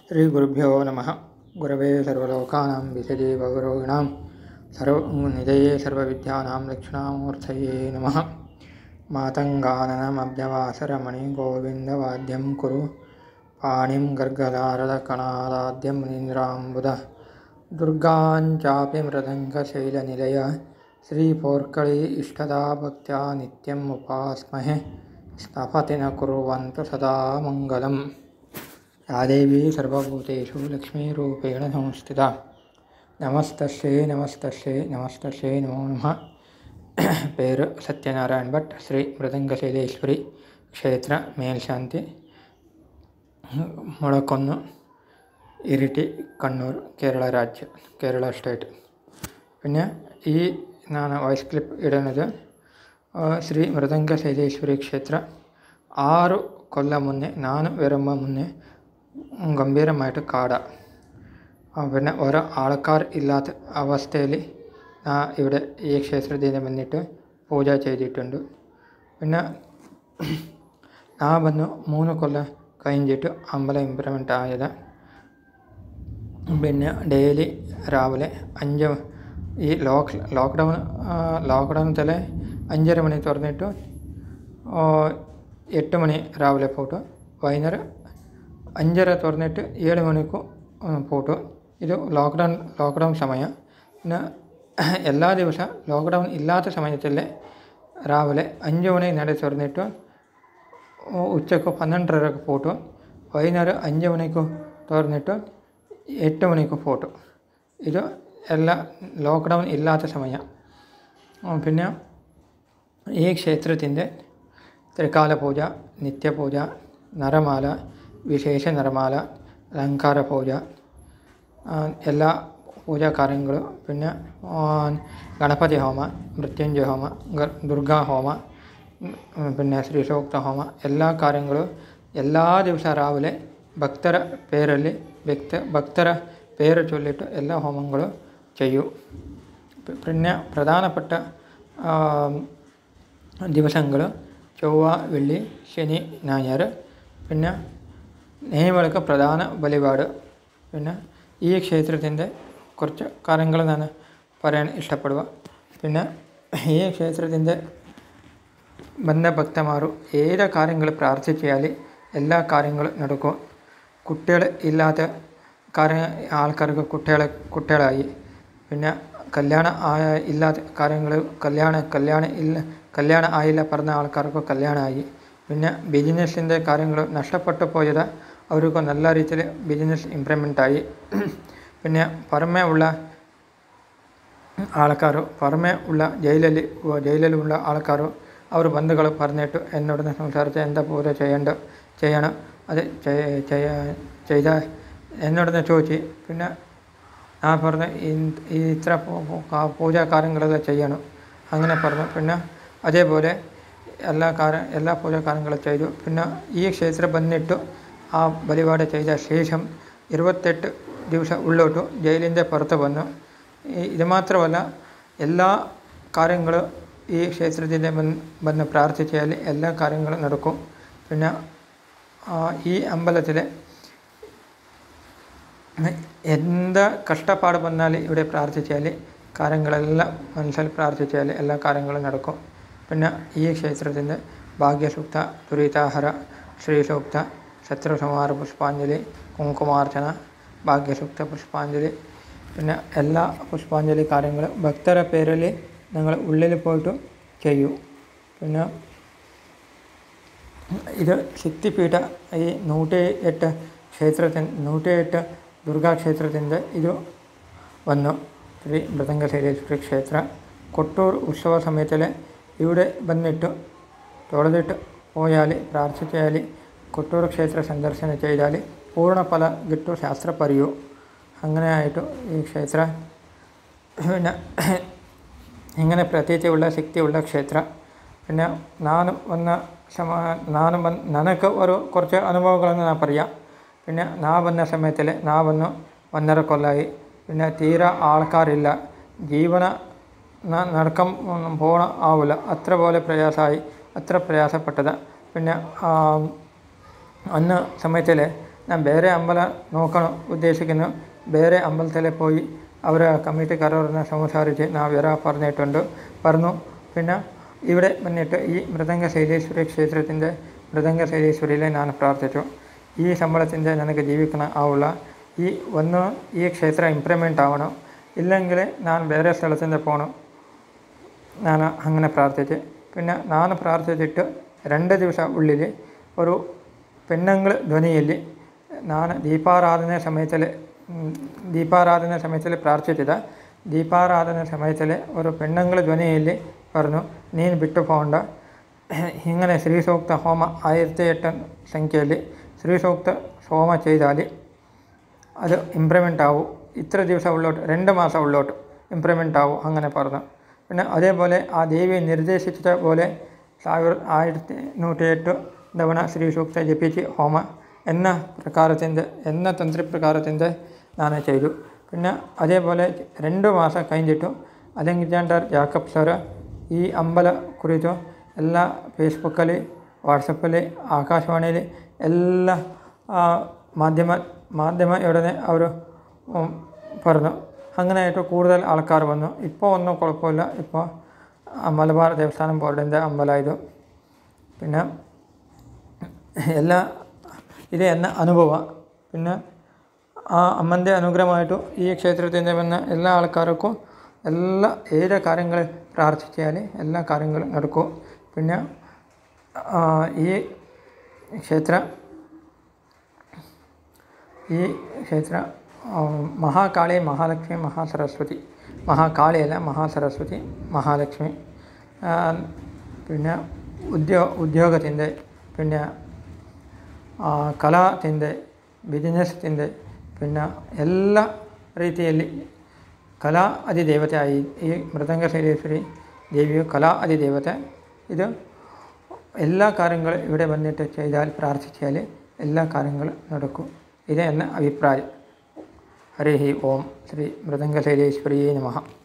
श्रीगुरुभ्यो नमः गुरवे सर्वलोकानां विषये भवरोगिणां सर्व निधये सर्वविद्यानां दक्षिणामूर्तये नमः मातङ्गाननमभ्यवासरमणिगोविन्दवाद्यं कुरु पाणिं गर्गदारदकणादाद्यं मुनीन्द्राम्बुद दुर्गाञ्चापि मृदङ्गशैलनिलय श्रीपोर्कळि इष्टदा भक्त्या नित्यम् उपास्महे स्तपति न कुर्वन्तु सदा मङ्गलम् या देवी सर्वभूतेषु लक्ष्मीरूपेण संस्थिता നമസ്തശ്ശേ നമസ്തശ്ശേ നമസ്തശ്ശേ നമോ നമ പേര് സത്യനാരായൺ ഭട്ട് ശ്രീ മൃദംഗശൈലേശ്വരി ക്ഷേത്ര മേൽശാന്തി മുളക്കൊന്ന് ഇരിട്ടി കണ്ണൂർ കേരള രാജ്യം കേരള സ്റ്റേറ്റ് പിന്നെ ഈ ನಾನು ವಾಯ್ಸ್ ಕ್ಲಿಪ್ ಇಡೋದು ಶ್ರೀ ಮೃದಂಗ ಶೈಲೇಶ್ವರಿ ಕ್ಷೇತ್ರ ആറ് കൊല്ലം മുന്നേ ನಾನು വരുമ്പോൾ മുന്നേ ഗംഭീരമായിട്ട് കാട പിന്നെ ഓരോ ആൾക്കാർ ഇല്ലാത്ത അവസ്ഥയിൽ ഇവിടെ ഈ ക്ഷേത്രത്തിൽ വന്നിട്ട് പൂജ ചെയ്തിട്ടുണ്ട് പിന്നെ ഞാൻ വന്നു മൂന്ന് കൊല്ലം കഴിഞ്ഞിട്ട് അമ്പലം ഇമ്പ്രൂവ്മെൻ്റ് ആയത് പിന്നെ ഡെയിലി രാവിലെ അഞ്ച് ഈ ലോക്ക് ലോക്ക്ഡൗൺ ലോക്ക്ഡൗൺ തലേ അഞ്ചര മണി തുറന്നിട്ട് എട്ട് മണി രാവിലെ പോട്ടു വൈകുന്നേരം അഞ്ചര തുറന്നിട്ട് ಏಳು ಮಣಿಗೂ പോട്ടു ഇത് ലോക്ക്ഡൗൺ ലോക്ക്ഡൗൺ സമയം പിന്നെ എല്ലാ ദിവസ ലോക്ക്ഡൗൺ ഇല്ലാത്ത സമയത്തിൽ രാവിലെ അഞ്ച് മണി നട തുറന്നിട്ട് ഉച്ചക്ക് പന്ത്രണ്ടരക്ക് പോട്ടു വൈകുന്നേരം അഞ്ച് മണിക്ക് തുറന്നിട്ട് എട്ട് മണിക്ക് പോട്ടു ഇത് എല്ലാ ലോക്ക്ഡൗൺ ഇല്ലാത്ത സമയം പിന്നെ ഈ ക്ഷേത്രത്തിൻ്റെ ത്രികാല പൂജ നിത്യപൂജ നരമാല വിശേഷ നരമാല അലങ്കാര പൂജ എല്ലാ പൂജാ കാര്യങ്ങളും പിന്നെ ഗണപതി ഹോമ മൃത്യുഞ്ജയ ഹോമ ദുർഗാ ഹോമ പിന്നെ ശ്രീസൂക്ത ഹോമ എല്ലാ കാര്യങ്ങളും എല്ലാ ദിവസവും രാവിലെ ഭക്തര പേರಲ್ಲಿ വ്യക്ത ഭക്തര പേര് ചൊല്ലിയിട്ട് എല്ലാ ഹോമങ്ങളും ചെയ്യും പിന്നെ പ്രധാനപ്പെട്ട ദിവസങ്ങൾ ചൊവ്വ വെള്ളി ശനി ഞായർ പിന്നെ നെയ്വിളക്ക് പ്രധാന ബലിപാട് പിന്നെ ഈ ക്ഷേത്രത്തിൻ്റെ കുറച്ച് കാര്യങ്ങൾ ഞാൻ പറയാൻ ഇഷ്ടപ്പെടുക പിന്നെ ഈ ക്ഷേത്രത്തിൻ്റെ ബന്ധഭക്തമാರು ഏത് കാര്യങ്ങൾ പ്രാർത്ഥിച്ചാൽ എല്ലാ കാര്യങ്ങളും നടക്കും കുട്ടികൾ ഇല്ലാത്ത കാര്യ ആൾക്കാർക്ക് കുട്ടികളെ കുട്ടികളായി പിന്നെ കല്യാണം ആയ ഇല്ലാത്ത കാര്യങ്ങൾ കല്യാണം കല്യാണം ഇല്ല കല്യാണം ആയില്ല പറഞ്ഞ ആൾക്കാർക്ക് കല്യാണമായി പിന്നെ ബിസിനസ്സിൻ്റെ കാര്യങ്ങൾ നഷ്ടപ്പെട്ടു പോയത് അവർക്ക് നല്ല രീതിയിൽ ബിസിനസ് ഇമ്പ്രൂവ്മെൻ്റ് ആയി പിന്നെ പുറമേ ഉള്ള ആൾക്കാർ പുറമേ ഉള്ള ജയിലിൽ ജയിലിലുള്ള ആൾക്കാർ അവർ ബന്ധുക്കൾ പറഞ്ഞിട്ട് എന്നോട് സംസാരിച്ച് എന്താ പൂജ ചെയ്യേണ്ട ചെയ്യണം അത് ചെയ്ത എന്നോട് ചോദിച്ച് പിന്നെ ഞാൻ പറഞ്ഞു ഇത്ര പൂജാ കാര്യങ്ങളെല്ലാം ചെയ്യണം അങ്ങനെ പറഞ്ഞു പിന്നെ അതേപോലെ എല്ലാ കാര്യം എല്ലാ പൂജാ കാര്യങ്ങളും ചെയ്തു പിന്നെ ഈ ക്ഷേത്രം വന്നിട്ട് ആ ബലിപാട് ചെയ്ത ശേഷം ഇരുപത്തെട്ട് ദിവസം ഉള്ളോട്ട് ജയിലിൻ്റെ പുറത്ത് വന്നു ഇത് മാത്രമല്ല എല്ലാ കാര്യങ്ങളും ഈ ക്ഷേത്രത്തിൻ്റെ വന്ന് പ്രാർത്ഥിച്ചാൽ എല്ലാ കാര്യങ്ങളും നടക്കും പിന്നെ ഈ അമ്പലത്തിൽ എന്ത് കഷ്ടപ്പാട് വന്നാൽ ഇവിടെ പ്രാർത്ഥിച്ചാൽ കാര്യങ്ങളെല്ലാം മനസ്സിൽ പ്രാർത്ഥിച്ചാൽ എല്ലാ കാര്യങ്ങളും നടക്കും പിന്നെ ഈ ക്ഷേത്രത്തിൻ്റെ ഭാഗ്യസൂക്ത ദുരിതാഹര ശ്രീസൂക്ത ശത്രുസംഹാര പുഷ്പാഞ്ജലി കുങ്കുമാർച്ചന ഭാഗ്യസൂക്ത പുഷ്പാഞ്ജലി പിന്നെ എല്ലാ പുഷ്പാഞ്ജലി കാര്യങ്ങളും ഭക്തരുടെ പേരിൽ ഞങ്ങൾ ഉള്ളിൽ പോയിട്ട് ചെയ്യും പിന്നെ ഇത് ശക്തിപീഠ ഈ നൂറ്റി എട്ട് ക്ഷേത്രത്തിൻ നൂറ്റിയെട്ട് ദുർഗാക്ഷേത്രത്തിൻ്റെ ഇത് വന്നു ശ്രീ മൃദംഗശൈലേശ്വരി ക്ഷേത്ര കൊട്ടൂർ ഉത്സവ സമയത്തിൽ ഇവിടെ വന്നിട്ട് തൊഴുതിട്ട് പോയാൽ പ്രാർത്ഥിച്ചാൽ കൊട്ടൂർ ക്ഷേത്ര സന്ദർശനം ചെയ്താൽ പൂർണ്ണഫല കിട്ടും ശാസ്ത്ര പറയൂ അങ്ങനെ ആയിട്ട് ഈ ക്ഷേത്ര പിന്നെ ഇങ്ങനെ പ്രത്യേകിച്ചുള്ള ശക്തിയുള്ള ക്ഷേത്ര പിന്നെ ನಾನು വന്ന സമ ನಾನು ಬಂದು ನನಗೆ ഒരു കുറച്ച് അനുഭവಗಳನ್ನು ഞാൻ പറയാം പിന്നെ ഞാൻ വന്ന സമയത്തിൽ ഞാൻ വന്നു ഒന്നര കൊല്ലമായി പിന്നെ തീരെ ആൾക്കാരില്ല ജീവന നടക്കം പോകണ ആവില്ല അത്ര പോലെ പ്രയാസമായി അത്ര പ്രയാസപ്പെട്ടത് പിന്നെ അന്ന് സമയത്തിൽ ഞാൻ ಬೇರೆ അമ്പല നോക്കണം ഉദ്ദേശിക്കുന്നു ಬೇರೆ അമ്പലത്തിൽ പോയി അവർ കമ്മിറ്റിക്കാരോട് സംസാരിച്ച് ഞാൻ വരാൻ പറഞ്ഞിട്ടുണ്ട് പറഞ്ഞു പിന്നെ ഇവിടെ വന്നിട്ട് ഈ മൃദംഗ ശൈലേശ്വരി ക്ഷേത്രത്തിൻ്റെ മൃദംഗ ശൈലേശ്വരിയിൽ ഞാൻ പ്രാർത്ഥിച്ചു ഈ ശമ്പളത്തിൻ്റെ ನನಗೆ ജീവിക്കണം ആവില്ല ഈ ഒന്ന് ഈ ക്ഷേത്രം ഇംപ്രൂവ്മെൻ്റ് ആവണം ഇല്ലെങ്കിൽ ഞാൻ വേറെ സ്ഥലത്തിൻ്റെ പോകണം ഞാൻ അങ്ങനെ പ്രാർത്ഥിച്ച് പിന്നെ ഞാൻ പ്രാർത്ഥിച്ചിട്ട് രണ്ട് ദിവസം ഉള്ളിൽ ഒരു പെണ്ണുങ്ങൾ ധ്വനിയിൽ ഞാൻ ദീപാരാധന സമയത്തിൽ ദീപാരാധന സമയത്തിൽ പ്രാർത്ഥിച്ചത് ദീപാരാധന സമയത്തിൽ ഒരു പെണ്ണുങ്ങൾ ധ്വനിയിൽ പറഞ്ഞു നീನು ಬಿಟ್ಟು പോകണ്ട ഇങ്ങനെ ശ്രീ സൂക്ത ഹോമ ആയിരത്തി എട്ട് സംഖ്യയിൽ ശ്രീ സൂക്ത ഹോമ ചെയ്താൽ അത് ഇമ്പ്രൂവ്മെൻ്റ് ആവും ഇത്ര ദിവസം ഉള്ളോട്ട് രണ്ട് മാസം ഉള്ളോട്ട് ഇമ്പ്രൂവ്മെൻ്റ് ആവും അങ്ങനെ പറഞ്ഞു പിന്നെ അതേപോലെ ആ ദേവി നിർദ്ദേശിച്ച പോലെ ಸಾವಿರ ആയിരത്തി നൂറ്റിയെട്ട് തവണ ശ്രീ സൂക്ത ജപിച്ച് ഹോമ എന്ന പ്രകാരത്തിൻ്റെ എന്ന തന്ത്രപ്രകാരത്തിൻ്റെ ഞാൻ ചെയ്തു പിന്നെ അതേപോലെ രണ്ട് മാസം കഴിഞ്ഞിട്ടും അലക്സാണ്ടർ ജാക്കബ് സാറ് ഈ അമ്പല കുറിച്ചും എല്ലാ ഫേസ്ബുക്കിൽ വാട്സപ്പിൽ ആകാശവാണിയിൽ എല്ലാ ആ, മാധ്യമ മാധ്യമ ഉടനെ അവർ പറഞ്ഞു അങ്ങനെയായിട്ട് കൂടുതൽ ആൾക്കാർ വന്നു ഇപ്പോൾ ഒന്നും കുഴപ്പമില്ല ഇപ്പോൾ മലബാർ ദേവസ്ഥാനം ബോർഡിൻ്റെ അമ്പലമായത് പിന്നെ എല്ലാ ഇത് എന്ന അനുഭവം പിന്നെ ആ അമ്മൻ്റെ അനുഗ്രഹമായിട്ടും ഈ ക്ഷേത്രത്തിൻ്റെ വന്ന എല്ലാ ആൾക്കാർക്കും എല്ലാ ഏത് കാര്യങ്ങൾ പ്രാർത്ഥിച്ചാൽ എല്ലാ കാര്യങ്ങളും നടക്കും പിന്നെ ആ, ഈ ക്ഷേത്ര ഈ ക്ഷേത്ര ആ, മഹാകാളി മഹാലക്ഷ്മി മഹാസരസ്വതി മഹാകാളിയല്ല മഹാസരസ്വതി മഹാലക്ഷ്മി ആ, പിന്നെ ഉദ്യോ ഉദ്യോഗത്തിൻ്റെ പിന്നെ ಆ, ಕಲಾತಿಂದೆ ಬಿಸ್ನೆಸ್ ತಿಂದೆ പിന്നെ എല്ലാ ರೀತಿಯಲ್ಲಿ ಕಲಾ ಅಧಿದೇವತೆ ಆയി ഈ മൃദംഗ ശൈലേശ്വരി ദേവിയോ കലാ അധിദേവತೆ ഇത് എല്ലാ കാര്യങ്ങളും ഇവിടെ വന്നിട്ട് ചെയ്താൽ പ്രാർത്ഥിച്ചാൽ എല്ലാ കാര്യങ്ങളും നടക്കും ഇത് എന്ന അഭിപ്രായം ഹരി ഓം ശ്രീ മൃദംഗ ശൈലേശ്വരിയേ നമഃ